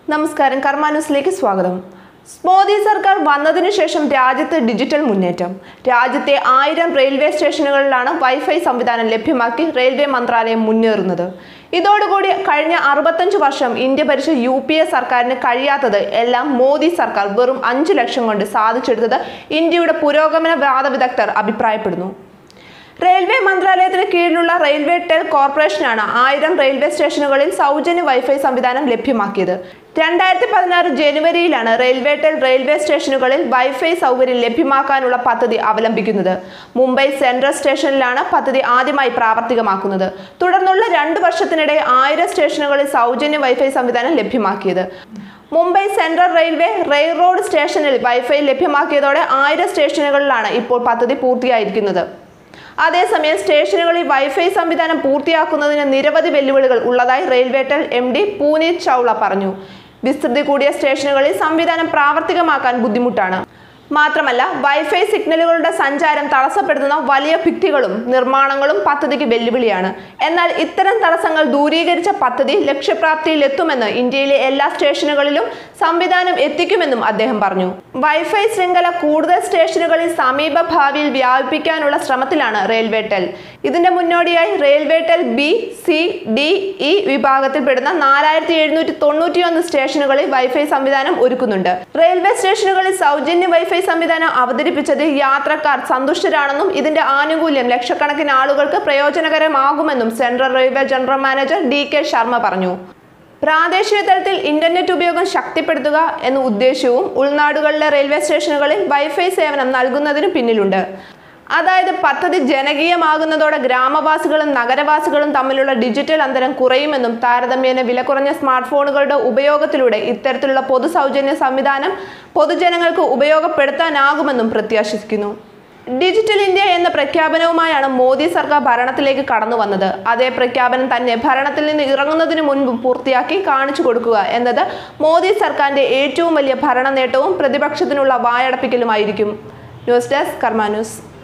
നമസ്കാരം കർമ്മ ന്യൂസിലേക്ക് സ്വാഗതം മോദി സർക്കാർ വന്നതിനു ശേഷം രാജ്യത്ത് ഡിജിറ്റൽ മുന്നേറ്റം രാജ്യത്തെ ആയിരം റെയിൽവേ സ്റ്റേഷനുകളിലാണ് വൈഫൈ സംവിധാനം ലഭ്യമാക്കി റെയിൽവേ മന്ത്രാലയം മുന്നേറുന്നത് ഇതോടുകൂടി കഴിഞ്ഞ അറുപത്തഞ്ച് വർഷം ഇന്ത്യ ഭരിച്ച യു പി എ സർക്കാരിന് കഴിയാത്തത് എല്ലാം മോദി സർക്കാർ വെറും അഞ്ചു ലക്ഷം കൊണ്ട് സാധിച്ചെടുത്തത് ഇന്ത്യയുടെ പുരോഗമന വാദ വിദഗ്ധർ അഭിപ്രായപ്പെടുന്നു റെയിൽവേ മന്ത്രാലയത്തിന് കീഴിലുള്ള റെയിൽവേ ടെൽ കോർപ്പറേഷനാണ് ആയിരം റെയിൽവേ സ്റ്റേഷനുകളിൽ സൗജന്യ വൈഫൈ സംവിധാനം ലഭ്യമാക്കിയത് രണ്ടായിരത്തി പതിനാറ് ജനുവരിയിലാണ് റെയിൽവേ ടെൽ റെയിൽവേ സ്റ്റേഷനുകളിൽ വൈഫൈ സൗകര്യം ലഭ്യമാക്കാനുള്ള പദ്ധതി അവലംബിക്കുന്നത് മുംബൈ സെൻട്രൽ സ്റ്റേഷനിലാണ് പദ്ധതി ആദ്യമായി പ്രാവർത്തികമാക്കുന്നത് തുടർന്നുള്ള രണ്ട് വർഷത്തിനിടെ ആയിരം സ്റ്റേഷനുകളിൽ സൗജന്യ വൈഫൈ സംവിധാനം ലഭ്യമാക്കിയത് Mumbai central railway rail road സ്റ്റേഷനിൽ വൈഫൈ ലഭ്യമാക്കിയതോടെ ആയിരം സ്റ്റേഷനുകളിലാണ് ഇപ്പോൾ പദ്ധതി പൂർത്തിയായിരിക്കുന്നത് അതേസമയം സ്റ്റേഷനുകളിൽ വൈഫൈ സംവിധാനം പൂർത്തിയാക്കുന്നതിന് നിരവധി വെല്ലുവിളികൾ ഉള്ളതായി railway tel M D Puneet Chawla പറഞ്ഞു വിസ്തൃതി കൂടിയ സ്റ്റേഷനുകളിൽ സംവിധാനം പ്രാവർത്തികമാക്കാൻ ബുദ്ധിമുട്ടാണ് മാത്രമല്ല വൈഫൈ സിഗ്നലുകളുടെ സഞ്ചാരം തടസ്സപ്പെടുത്തുന്ന വലിയ ഭിത്തികളും നിർമ്മാണങ്ങളും പദ്ധതിക്ക് വെല്ലുവിളിയാണ് എന്നാൽ ഇത്തരം തടസ്സങ്ങൾ ദൂരീകരിച്ച പദ്ധതി ലക്ഷ്യപ്രാപ്തിയിലെത്തുമെന്ന് ഇന്ത്യയിലെ എല്ലാ സ്റ്റേഷനുകളിലും സംവിധാനം എത്തിക്കുമെന്നും അദ്ദേഹം പറഞ്ഞു വൈഫൈ ശൃംഖല കൂടുതൽ സ്റ്റേഷനുകളിൽ സമീപ ഭാവിയിൽ വ്യാപിപ്പിക്കാനുള്ള ശ്രമത്തിലാണ് റെയിൽവേ ടെൽ ഇതിന്റെ മുന്നോടിയായി railway tel B C D E വിഭാഗത്തിൽപ്പെടുന്ന നാലായിരത്തി എഴുന്നൂറ്റി തൊണ്ണൂറ്റിയൊന്ന് സ്റ്റേഷനുകളിൽ വൈഫൈ സംവിധാനം ഒരുക്കുന്നുണ്ട് റെയിൽവേ സ്റ്റേഷനുകളിൽ സൗജന്യ വൈഫൈ സംവിധാനം അവതരിപ്പിച്ചതിൽ യാത്രക്കാർ സന്തുഷ്ടരാണെന്നും ഇതിന്റെ ആനുകൂല്യം ലക്ഷക്കണക്കിന് ആളുകൾക്ക് പ്രയോജനകരമാകുമെന്നും central railway general manager D K Sharma പറഞ്ഞു പ്രാദേശിക തലത്തിൽ ഇന്റർനെറ്റ് ഉപയോഗം ശക്തിപ്പെടുത്തുക എന്ന ഉദ്ദേശ്യവും ഉൾനാടുകളിലെ റെയിൽവേ സ്റ്റേഷനുകളിൽ വൈഫൈ സേവനം നൽകുന്നതിന് പിന്നിലുണ്ട് അതായത് പദ്ധതി ജനകീയമാകുന്നതോടെ ഗ്രാമവാസികളും നഗരവാസികളും തമ്മിലുള്ള ഡിജിറ്റൽ അന്തരം കുറയുമെന്നും താരതമ്യേന വില കുറഞ്ഞ സ്മാർട്ട് ഫോണുകളുടെ ഉപയോഗത്തിലൂടെ ഇത്തരത്തിലുള്ള പൊതു സൗജന്യ സംവിധാനം പൊതുജനങ്ങൾക്ക് ഉപയോഗപ്പെടുത്താനാകുമെന്നും പ്രത്യാശിക്കുന്നു ഡിജിറ്റൽ ഇന്ത്യ എന്ന പ്രഖ്യാപനവുമായാണ് മോദി സർക്കാർ ഭരണത്തിലേക്ക് കടന്നു വന്നത് അതേ പ്രഖ്യാപനം തന്നെ ഭരണത്തിൽ നിന്ന് ഇറങ്ങുന്നതിന് മുൻപ് പൂർത്തിയാക്കി കാണിച്ചു കൊടുക്കുക എന്നത് മോദി സർക്കാരിന്റെ ഏറ്റവും വലിയ ഭരണ നേട്ടവും പ്രതിപക്ഷത്തിനുള്ള വായടപ്പിക്കലുമായിരിക്കും ന്യൂസ് ഡെസ്ക് കർമ്മ ന്യൂസ്